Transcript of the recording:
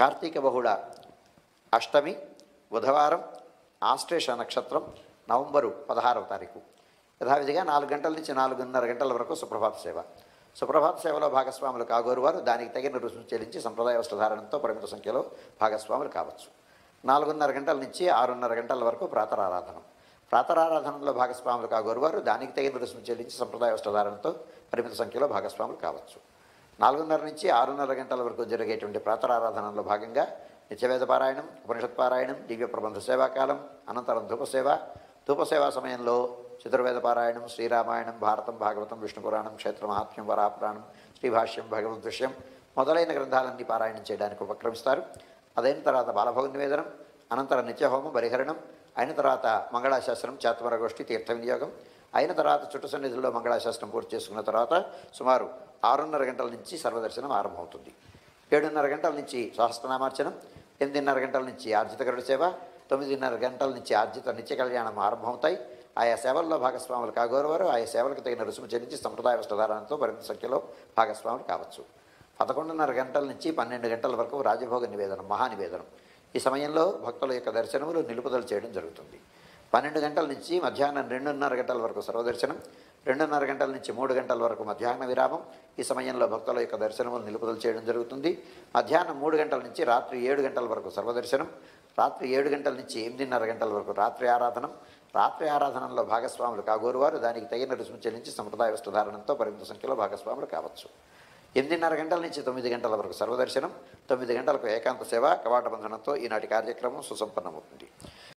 కార్తీక బహుళ అష్టమి బుధవారం ఆశ్లేష నక్షత్రం నవంబరు పదహారవ తారీఖు యథావిధిగా నాలుగు గంటల నుంచి నాలుగున్నర గంటల వరకు సుప్రభాత సేవ సుప్రభాత సేవలో భాగస్వాములు కాగోరు వారు దానికి తగిన రుసుము చెల్లించి సంప్రదాయ వస్త్రధారణతో పరిమిత సంఖ్యలో భాగస్వాములు కావచ్చు నాలుగున్నర గంటల నుంచి ఆరున్నర గంటల వరకు ప్రాతరారాధన ప్రాతరారాధనలో భాగస్వాములు కాగోరు వారు దానికి తగిన రుసుము చెల్లించి సంప్రదాయ వస్త్రధారణతో పరిమిత సంఖ్యలో భాగస్వాములు కావచ్చు నాలుగున్నర నుంచి ఆరున్నర గంటల వరకు జరిగేటువంటి ప్రాతరారాధనలో భాగంగా నిత్యవేద పారాయణం ఉపనిషత్ పారాయణం దివ్య ప్రబంధ సేవాకాలం అనంతరం ధూపసేవ ధూపసేవా సమయంలో చతుర్వేద పారాయణం శ్రీరామాయణం భారతం భాగవతం విష్ణు పురాణం క్షేత్ర మహాత్మ్యం వరాపురాణం శ్రీభాష్యం భగవద్ విషయం మొదలైన గ్రంథాలన్నీ పారాయణం చేయడానికి ఉపక్రమిస్తారు అదైన తర్వాత బాలభోగ నివేదనం అనంతరం నిత్యహోమం బరిహరణం అయిన తర్వాత మంగళాశాస్త్రం చేతమర గోష్ఠి తీర్థ వినియోగం అయిన తర్వాత చుట్టు సన్నిధుల్లో మంగళాశాస్త్రం పూర్తి చేసుకున్న తర్వాత సుమారు ఆరున్నర గంటల నుంచి సర్వదర్శనం ఆరంభమవుతుంది ఏడున్నర గంటల నుంచి సహస్రనామార్చనం ఎనిమిదిన్నర గంటల నుంచి ఆర్జిత గరుడ సేవ తొమ్మిదిన్నర గంటల నుంచి ఆర్జిత నిత్య కళ్యాణం ఆరంభమవుతాయి ఆయా సేవల్లో భాగస్వాములు కాగోరువారు ఆయా సేవలకు తగిన రుసుము చెల్లించి సంప్రదాయ వస్త్రధారణతో పరిమిత సంఖ్యలో భాగస్వాములు కావచ్చు పదకొండున్నర గంటల నుంచి పన్నెండు గంటల వరకు రాజభోగ నివేదనం మహానివేదనం ఈ సమయంలో భక్తుల యొక్క దర్శనములు నిలుపుదల చేయడం జరుగుతుంది పన్నెండు గంటల నుంచి మధ్యాహ్నం రెండున్నర గంటల వరకు సర్వదర్శనం రెండున్నర గంటల నుంచి మూడు గంటల వరకు మధ్యాహ్న విరామం ఈ సమయంలో భక్తుల యొక్క దర్శనములు నిలుపుదల చేయడం జరుగుతుంది మధ్యాహ్నం మూడు గంటల నుంచి రాత్రి ఏడు గంటల వరకు సర్వదర్శనం రాత్రి ఏడు గంటల నుంచి ఎనిమిదిన్నర గంటల వరకు రాత్రి ఆరాధనం రాత్రి ఆరాధనలో భాగస్వాములు కాగోరువారు దానికి తగిన రుసుము చెల్లించి సంప్రదాయ వస్తుధారణంతో పరిమిత సంఖ్యలో భాగస్వాములు కావచ్చు ఎనిమిదిన్నర గంటల నుంచి తొమ్మిది గంటల వరకు సర్వదర్శనం తొమ్మిది గంటలకు ఏకాంత సేవ కవాట బంధనంతో ఈనాటి కార్యక్రమం సుసంపన్నమవుతుంది